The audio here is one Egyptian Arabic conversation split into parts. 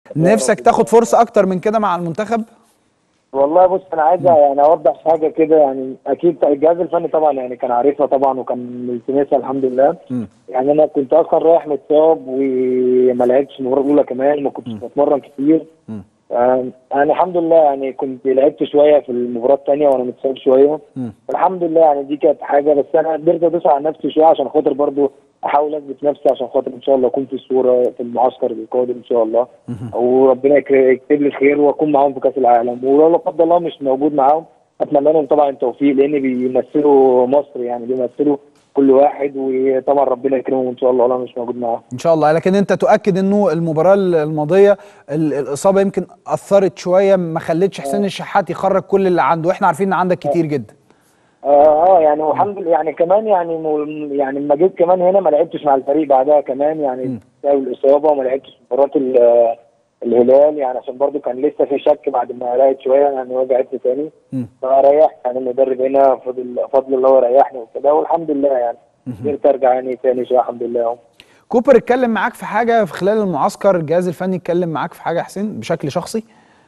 نفسك تاخد فرصه اكتر من كده مع المنتخب والله بص انا عايز يعني اوضح حاجه كده يعني اكيد الجهاز الفني طبعا يعني كان عارفها طبعا وكان ملتمسها الحمد لله مم. يعني انا كنت اصلا رايح متصاب وما لعبتش المباراه الاولى كمان ما كنتش بتمرن كتير مم. آه، انا الحمد لله يعني كنت لعبت شويه في المباراه الثانيه وانا متصاب شويه مم. الحمد لله يعني دي كانت حاجه بس انا قدرت ادوس على نفسي شويه عشان خاطر برضو احاول اثبت نفسي عشان خاطر ان شاء الله اكون في الصوره في المعسكر القادم ان شاء الله وربنا يك- يكتب لي الخير واكون معاهم في كاس العالم ولو لا قدر الله مش موجود معاهم اتمنى لهم طبعا التوفيق لان بيمثلوا مصر يعني بيمثلوا كل واحد وطبعا ربنا يكرمهم ان شاء الله لو مش موجود معاهم ان شاء الله لكن انت تؤكد انه المباراه الماضيه ال- الاصابه يمكن اثرت شويه ما خلتش حسين الشحات يخرج كل اللي عنده واحنا عارفين ان عندك كتير جدا اه اه يعني والحمد لله يعني كمان يعني م- يعني لما جيت كمان هنا ما لعبتش مع الفريق بعدها كمان يعني بسبب الاصابه وما لعبتش في مباراه ال- الهلال يعني عشان برضو كان لسه في شك بعد ما رجعت شويه يعني وجعتني تاني مم. فريحت يعني المدرب هنا فضل فضل الله ريحني وكده والحمد لله يعني قدرت ارجع يعني تاني شويه الحمد لله اهو كوبر اتكلم معاك في حاجه في خلال المعسكر الجهاز الفني اتكلم معاك في حاجه يا حسين بشكل شخصي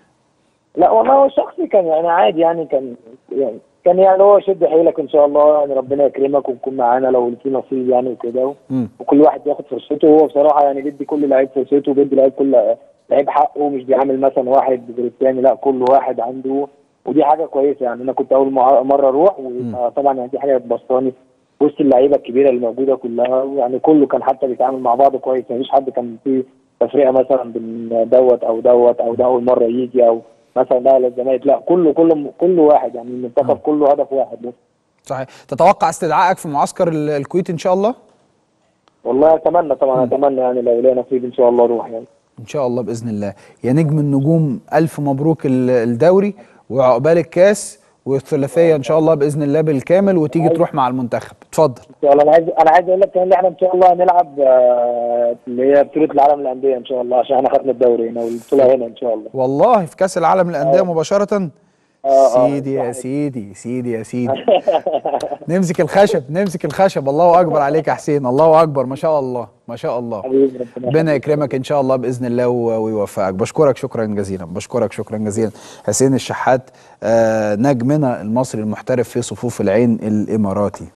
لا والله هو شخصي كان يعني عادي يعني كان يعني كان يعني هو شد حيلك ان شاء الله يعني ربنا يكرمك وتكون معانا لو في نصيب يعني وكده مم. وكل واحد ياخد فرصته هو بصراحه يعني بيدي كل لعيب فرصته وبيدي لعيب كل لعيب حقه مش بيعامل مثلا واحد غير الثاني لا كل واحد عنده ودي حاجه كويسه يعني انا كنت اول مع- مره اروح وطبعا يعني دي حاجه بسطاني وسط اللعيبه الكبيره اللي موجوده كلها يعني كله كان حتى بيتعامل مع بعض كويس مفيش حد كان فيه تفرقه مثلا بين دوت او دوت او ده اول مره يجي او مثلا ده للزمالك لا كله كله كله واحد يعني المنتخب كله هدف واحد بس صحيح تتوقع استدعائك في معسكر ال- الكويت ان شاء الله والله اتمنى طبعا اتمنى يعني لو ليا نصيب ان شاء الله اروح يعني ان شاء الله باذن الله يا نجم النجوم الف مبروك ال- الدوري وعقبال الكاس والثلاثيه ان شاء الله باذن الله بالكامل وتيجي تروح مع المنتخب اتفضل ان شاء الله انا عايز انا عايز اقول لك كمان ان احنا ان شاء الله هنلعب آه، اللي هي بطوله العالم للانديه ان شاء الله عشان احنا خدنا الدوري هنا والبطوله هنا ان شاء الله والله في كاس العالم للانديه مباشره آه، آه. سيدي يا سيدي سيدي يا سيدي نمسك الخشب نمسك الخشب الله اكبر عليك يا حسين الله اكبر ما شاء الله ما شاء الله حبيبي ربنا ربنا يكرمك ان شاء الله باذن الله و- ويوفقك بشكرك شكرا جزيلا بشكرك شكرا جزيلا حسين الشحات آه، نجمنا المصري المحترف في صفوف العين الاماراتي